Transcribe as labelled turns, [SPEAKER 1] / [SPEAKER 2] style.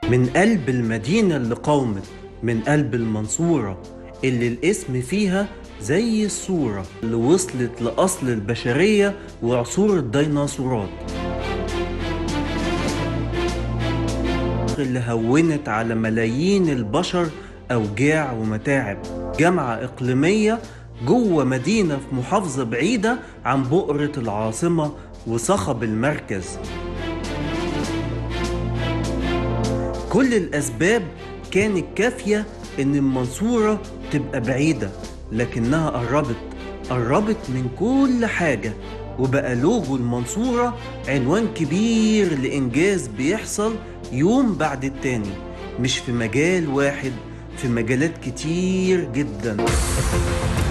[SPEAKER 1] من قلب المدينة اللي قومت من قلب المنصورة اللي الاسم فيها زي الصورة اللي وصلت لأصل البشرية وعصور الديناصورات اللي هونت على ملايين البشر أوجاع ومتاعب جامعة إقليمية جوه مدينة في محافظة بعيدة عن بؤرة العاصمة وصخب المركز كل الأسباب كانت كافية إن المنصورة تبقى بعيدة لكنها قربت قربت من كل حاجة وبقى لوجو المنصورة عنوان كبير لإنجاز بيحصل يوم بعد التاني مش في مجال واحد في مجالات كتير جدا